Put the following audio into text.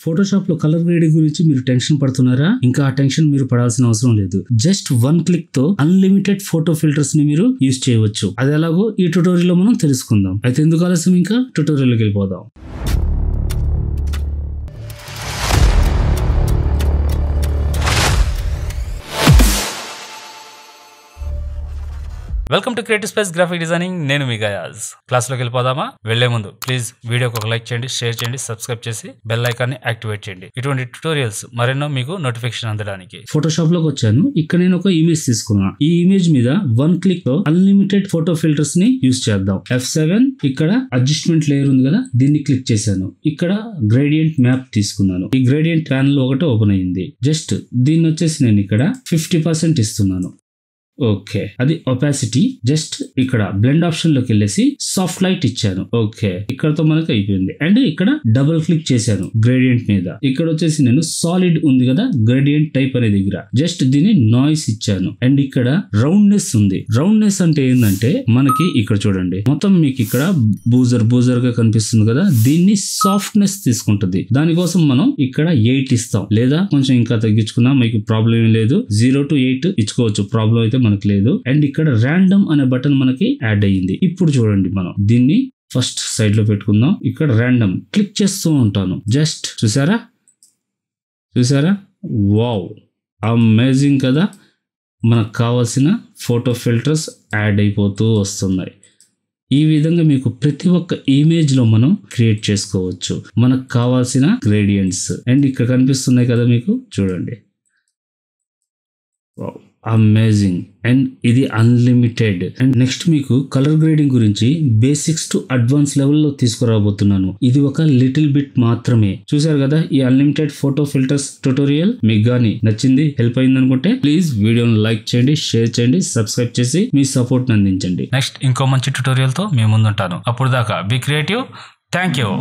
Photoshop లో colour grading గురించి మీరు టెన్షన్ పడుతున్నారా ఇంకా ఆ టెన్షన్ మీరు పడాల్సిన అవసరం లేదు జస్ట్ వన్ క్లిక్ తో అన్లిమిటెడ్ ఫోటో ఫిల్టర్స్ ని మీరు యూజ్ చేయవచ్చు అది ఎలాగో ఈ ట్యూటోరియల్ లో మనం తెలుసుకుందాం అయితే ఎందుకు ఆలస్యం ఇంకా ట్యూటోరియల్ లోకి వెళ్ళిపోదాం welcome to creative space graphic designing నేను మీ గయాజ్ క్లాస్లోకి వెళ్ళిపోదామా వెళ్లే ముందు ప్లీజ్ వీడియోకి ఒక లైక్ చేయండి షేర్ చేయండి సబ్స్క్రైబ్ చేసి బెల్ ఐకాన్ని యాక్టివేట్ చేయండి ఇటువంటి ట్యూటోరియల్స్ మరెన్నో మీకు నోటిఫికేషన్ అందడానికి ఫోటోషాప్ లోకి వచ్చాను ఇక్కడ నేను ఒక ఇమేజ్ తీసుకున్నా ఈ ఇమేజ్ మీద వన్ క్లిక్ తో అన్లిమిటెడ్ ఫోటో ఫిల్టర్స్ ని యూజ్ చేద్దాం ఎఫ్ సెవెన్ ఇక్కడ అడ్జస్ట్మెంట్ లేయర్ ఉంది కదా దీన్ని క్లిక్ చేశాను ఇక్కడ గ్రేడియంట్ మ్యాప్ తీసుకున్నాను ఈ గ్రేడియంట్ ప్యానల్ ఒకటి ఓపెన్ అయింది జస్ట్ దీన్ని వచ్చేసి నేను ఇక్కడ ఫిఫ్టీ పర్సెంట్ ఇస్తున్నాను ఓకే అది ఒపాసిటీ జస్ట్ ఇక్కడ బ్లెండ్ ఆప్షన్ లోకి వెళ్ళేసి సాఫ్ట్ లైట్ ఇచ్చాను ఓకే ఇక్కడతో మనకు అయిపోయింది అండ్ ఇక్కడ డబుల్ క్లిక్ చేశాను గ్రేడియంట్ మీద ఇక్కడ వచ్చేసి నేను సాలిడ్ ఉంది కదా గ్రేడియంట్ టైప్ అనే దగ్గర జస్ట్ దీన్ని నాయిస్ ఇచ్చాను అండ్ ఇక్కడ రౌండ్నెస్ ఉంది రౌండ్నెస్ అంటే ఏంటంటే మనకి ఇక్కడ చూడండి మొత్తం మీకు ఇక్కడ బూజర్ బూజర్ గా కనిపిస్తుంది కదా దీన్ని సాఫ్ట్నెస్ తీసుకుంటుంది దానికోసం మనం ఇక్కడ ఎయిట్ ఇస్తాం లేదా కొంచెం ఇంకా తగ్గించుకున్నా మీకు ప్రాబ్లం ఏం లేదు జీరో టు ఎయిట్ ఇచ్చుకోవచ్చు ప్రాబ్లం అయితే మనకు లేదు అండ్ ఇక్కడ ర్యాండమ్ అనే బటన్ మనకి యాడ్ అయ్యింది ఇప్పుడు చూడండి మనం దీన్ని ఫస్ట్ సైడ్ లో పెట్టుకుందాం ఇక్కడ ర్యాండమ్ క్లిక్ చేస్తూ ఉంటాను జస్ట్ చూసారా చూసారా వావ్ అమేజింగ్ కదా మనకు కావాల్సిన ఫోటో ఫిల్టర్స్ యాడ్ అయిపోతూ వస్తున్నాయి ఈ విధంగా మీకు ప్రతి ఒక్క ఇమేజ్ లో మనం క్రియేట్ చేసుకోవచ్చు మనకు కావాల్సిన గ్రేడియంట్స్ అండ్ ఇక్కడ కనిపిస్తున్నాయి కదా మీకు చూడండి అమేజింగ్ అండ్ ఇది అన్లిమిటెడ్ అండ్ నెక్స్ట్ మీకు కలర్ గ్రేడింగ్ గురించి బేసిక్స్ టు అడ్వాన్స్ లెవెల్లో తీసుకురాబోతున్నాను ఇది ఒక లిటిల్ బిట్ మాత్రమే చూసారు కదా ఈ అన్లిమిటెడ్ ఫోటో ఫిల్టర్స్ ట్యూటోరియల్ మీకు గానీ నచ్చింది హెల్ప్ అయింది అనుకుంటే ప్లీజ్ వీడియోని లైక్ చేయండి షేర్ చేయండి సబ్స్క్రైబ్ చేసి మీ సపోర్ట్ అందించండి నెక్స్ట్ ఇంకో మంచి ట్యూటోరియల్తో మీ ముందుంటాను అప్పుడు దాకా బీ క్రియేటివ్ థ్యాంక్ యూ